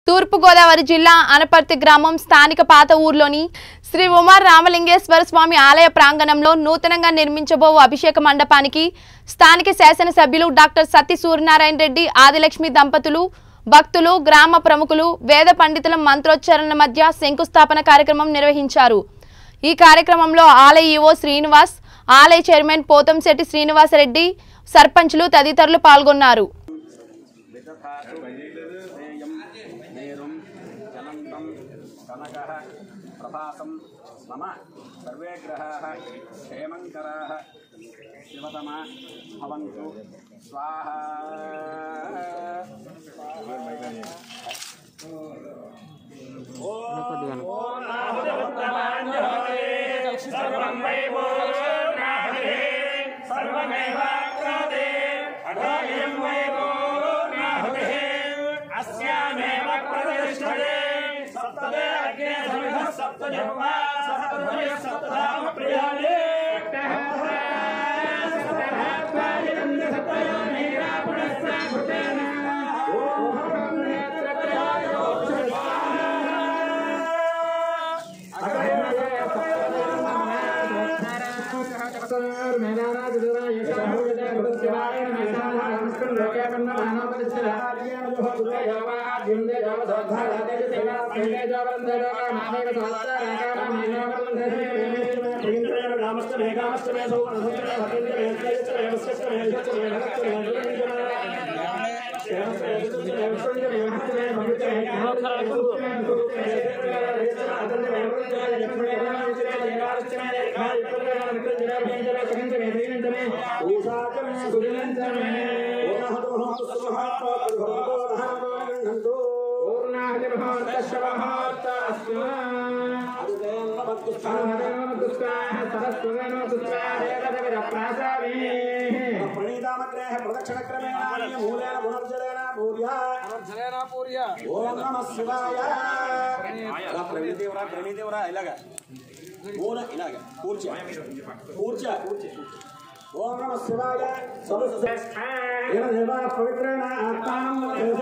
తూర్పుగోదావరి జిల్లా అనపర్తి గ్రామం స్థానిక పాత ఊర్లోని శ్రీ ఉమార్ రామలింగేశ్వర స్వామి ఆలయ ప్రాంగణంలో నూతనంగా నిర్మించబో అభిషేక మండపానికి స్థానిక శాసనసభ్యులు డాక్టర్ సత్తి సూర్యనారాయణ రెడ్డి ఆదిలక్ష్మి దంపతులు భక్తులు గ్రామ ప్రముఖులు వేద పండితుల మంత్రోచ్చారణ మధ్య శంకుస్థాపన కార్యక్రమం నిర్వహించారు ఈ కార్యక్రమంలో ఆలయ ఈవో శ్రీనివాస్ ఆలయ చైర్మన్ పోతంశెట్టి శ్రీనివాసరెడ్డి సర్పంచులు తదితరులు పాల్గొన్నారు విదధాతు నేయం నేరుం చలంతం కనకः ప్రభాసం మమ సర్వే గ్రహాः క్షేమంకరాः శివతమా భవంతు స్వాహా अस्यामेव प्रतिष्ठते सप्तदे अग्ने समिधः सप्तजन्मा सप्तध्वनिः सप्तधाम प्रियाले ప్రణీతామగ్రేహ ప్రదక్షిణక్రమేణ మూలేన పునర్జలేన పూర్య ఓం నమ శివాయ అలా ప్రణీదేవరా ప్రణీదేవరా ఇలాగా మూల ఇలాగా కూర్చ కూర్చ ఓం నమ శివాయ సర్వ పవిత్రేణ ఆత్మానం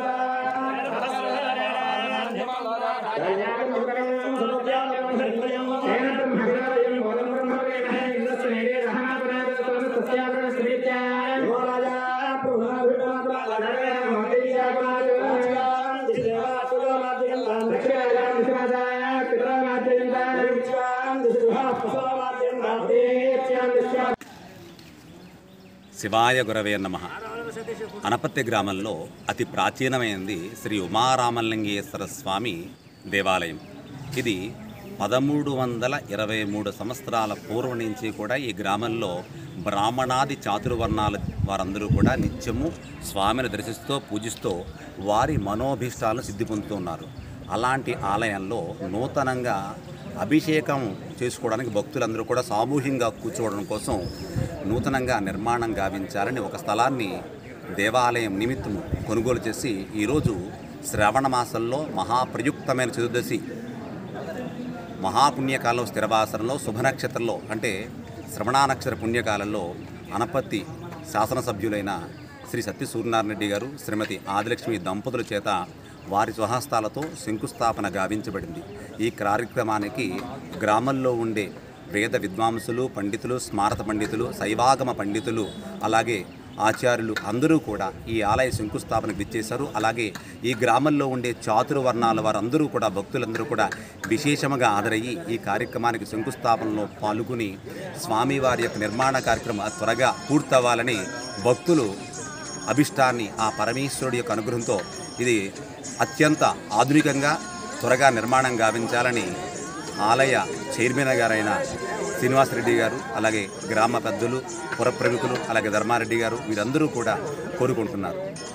శివాయ గురవే నమ అనపత్తి గ్రామంలో అతి ప్రాచీనమైనది శ్రీ ఉమారామలింగేశ్వర స్వామి దేవాలయం ఇది పదమూడు వందల ఇరవై మూడు సంవత్సరాల పూర్వం నుంచి కూడా ఈ గ్రామంలో బ్రాహ్మణాది చాతుర్వర్ణాల వారందరూ కూడా నిత్యము స్వామిని దర్శిస్తూ పూజిస్తూ వారి మనోభీష్టాలను సిద్ధి పొందుతున్నారు అలాంటి ఆలయంలో నూతనంగా అభిషేకం చేసుకోవడానికి భక్తులందరూ కూడా సామూహికంగా కూర్చోవడం కోసం నూతనంగా నిర్మాణం గావించాలని ఒక స్థలాన్ని దేవాలయం నిమిత్తము కొనుగోలు చేసి ఈరోజు శ్రవణ మాసంలో మహాప్రయుక్తమైన చతుర్దశి మహాపుణ్యకాలం స్థిరవాసనలో శుభనక్షత్రంలో అంటే శ్రవణానక్షర పుణ్యకాలంలో అనపత్తి శాసనసభ్యులైన శ్రీ సత్య సూర్యనారాయణ రెడ్డి గారు శ్రీమతి ఆదిలక్ష్మి దంపతుల చేత వారి స్వహస్తాలతో శంకుస్థాపన గావించబడింది ఈ కార్యక్రమానికి గ్రామంలో ఉండే వేద విద్వాంసులు పండితులు స్మారత పండితులు శైవాగమ పండితులు అలాగే ఆచార్యులు అందరూ కూడా ఈ ఆలయ శంకుస్థాపనకు విచ్చేశారు అలాగే ఈ గ్రామంలో ఉండే చాతురు వర్ణాల వారందరూ కూడా భక్తులందరూ కూడా విశేషముగా ఆదరయ్యి ఈ కార్యక్రమానికి శంకుస్థాపనలో పాల్గొని స్వామివారి యొక్క నిర్మాణ కార్యక్రమం త్వరగా పూర్తవ్వాలని భక్తులు అభిష్టాన్ని ఆ పరమేశ్వరుడి యొక్క అనుగ్రహంతో ఇది అత్యంత ఆధునికంగా త్వరగా నిర్మాణం గావించాలని ఆలయ చైర్మన్ గారైన శ్రీనివాసరెడ్డి గారు అలాగే గ్రామ పెద్దలు పుర ప్రముఖులు అలాగే ధర్మారెడ్డి గారు వీరందరూ కూడా కోరుకుంటున్నారు